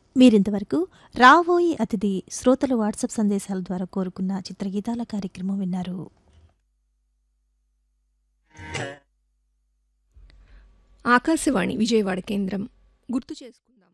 మీరింతవరకు రావోయి అతిథి శ్రోతలు వాట్సాప్ సందేశాల ద్వారా కోరుకున్న చిత్రగీతాల కార్యక్రమం విన్నారు ఆకాశవాణి విజయవాడ కేంద్రం గుర్తు చేసుకుందాం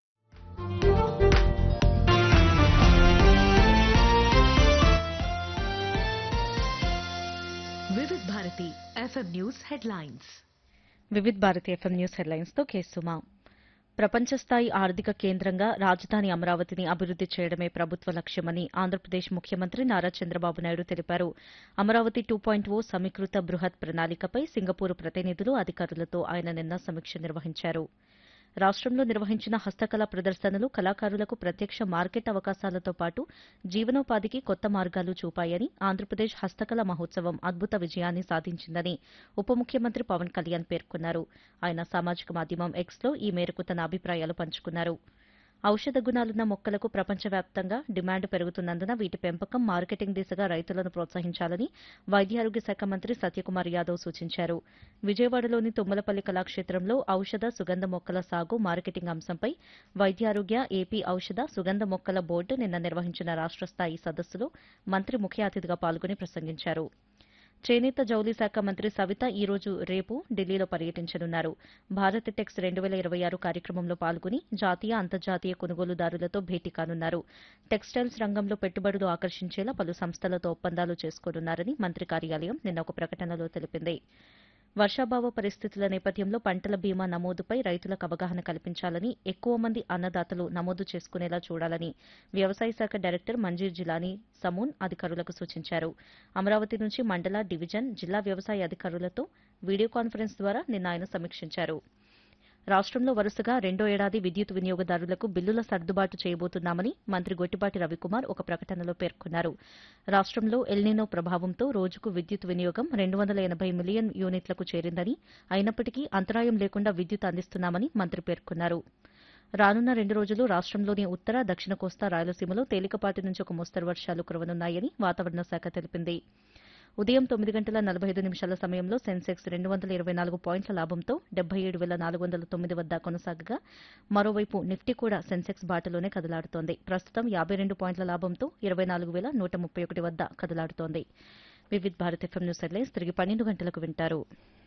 Vividh Bharati FM news headlines Vividh Bharati FM news హెడ్లైన్స్తో కేసుమా ప్రపంచ స్థాయి ఆర్థిక కేంద్రంగా రాజధాని అమరావతిని అభివృద్ది చేయడమే ప్రభుత్వ లక్ష్యమని ఆంధ్రప్రదేశ్ ముఖ్యమంత్రి నారా చంద్రబాబు నాయుడు తెలిపారు అమరావతి టూ పాయింట్ ఓ సమీకృత బృహత్ ప్రణాళికపై సింగపూర్ ప్రతినిధులు అధికారులతో ఆయన నిన్న సమీక్ష నిర్వహించారు రాష్ట్రంలో నిర్వహించిన హస్తకళ ప్రదర్శనలు కళాకారులకు ప్రత్యక్ష మార్కెట్ అవకాశాలతో పాటు జీవనోపాధికి కొత్త మార్గాలు చూపాయని ఆంధ్రప్రదేశ్ హస్తకళ మహోత్సవం అద్భుత విజయాన్ని సాధించిందని ఉప ముఖ్యమంత్రి పవన్ కళ్యాణ్ పేర్కొన్నారు ఆయన సామాజిక మాధ్యమం ఎక్స్లో ఈ మేరకు తన అభిప్రాయాలు పంచుకున్నారు ఔషధ గుణాలున్న మొక్కలకు ప్రపంచవ్యాప్తంగా డిమాండ్ పెరుగుతున్నందున వీటి పెంపకం మార్కెటింగ్ దిశగా రైతులను ప్రోత్సహించాలని వైద్యారోగ్య శాఖ మంత్రి సత్యకుమార్ యాదవ్ సూచించారు విజయవాడలోని తుమ్మలపల్లి కళాక్షేత్రంలో ఔషధ సుగంధ మొక్కల సాగు మార్కెటింగ్ అంశంపై వైద్యారోగ్య ఏపీ ఔషధ సుగంధ మొక్కల బోర్డు నిన్న నిర్వహించిన రాష్ట్ర స్థాయి సదస్సులో మంత్రి ముఖ్య అతిథిగా పాల్గొని ప్రసంగించారు చేనేత జౌళి శాఖ మంత్రి సవిత ఈ రోజు రేపు ఢిల్లీలో పర్యటించనున్నారు భారత్ టెక్స్ రెండు వేల ఇరవై ఆరు కార్యక్రమంలో పాల్గొని జాతీయ అంతర్జాతీయ కొనుగోలుదారులతో భేటీ కానున్నారు టెక్స్టైల్స్ రంగంలో పెట్టుబడులు ఆకర్షించేలా పలు సంస్థలతో ఒప్పందాలు చేసుకోనున్నారని మంత్రి కార్యాలయం నిన్న ఒక ప్రకటనలో తెలిపింది వర్షాభావ పరిస్థితుల నేపథ్యంలో పంటల బీమా నమోదుపై రైతులకు అవగాహన కల్పించాలని ఎక్కువ మంది అన్నదాతలు నమోదు చేసుకునేలా చూడాలని వ్యవసాయ శాఖ డైరెక్టర్ మంజీర్ జిలానీ సమూన్ అధికారులకు సూచించారు అమరావతి నుంచి మండల డివిజన్ జిల్లా వ్యవసాయ అధికారులతో వీడియో కాన్ఫరెన్స్ ద్వారా నిన్న ఆయన సమీక్షించారు రాష్ట్రంలో వరుసగా రెండో ఏడాది విద్యుత్ వినియోగదారులకు బిల్లుల సర్దుబాటు చేయబోతున్నామని మంత్రి గొట్టిపాటి రవికుమార్ ఒక ప్రకటనలో పేర్కొన్నారు రాష్ట్రంలో ఎల్నినో ప్రభావంతో రోజుకు విద్యుత్ వినియోగం రెండు వందల ఎనభై మిలియన్ యూనిట్లకు చేరిందని అయినప్పటికీ అంతరాయం లేకుండా విద్యుత్ అందిస్తున్నామని మంత్రి పేర్కొన్నారు రానున్న రెండు రోజులు రాష్ట్రంలోని ఉత్తర దక్షిణ కోస్తా రాయలసీమలో తేలికపాటి నుంచి ఒక మోస్తరు వర్షాలు కురవనున్నాయని వాతావరణ శాఖ తెలిపింది ఉదయం తొమ్మిది గంటల నలభై ఐదు నిమిషాల సమయంలో సెన్సెక్స్ రెండు వందల ఇరవై నాలుగు పాయింట్ల లాభంతో డెబ్బై ఏడు వేల నాలుగు వందల తొమ్మిది వద్ద కొనసాగగా మరోవైపు నిఫ్టీ కూడా సెన్సెక్స్ బాటలోనే కదలాడుతోంది ప్రస్తుతం యాబై రెండు పాయింట్ల లాభంతో ఇరవై నాలుగు వేల నూట ముప్పై ఒకటి వద్ద కదలాడుతోంది Vividh Bharat FM news headlines తిరిగి పన్నెండు గంటలకు వింటారు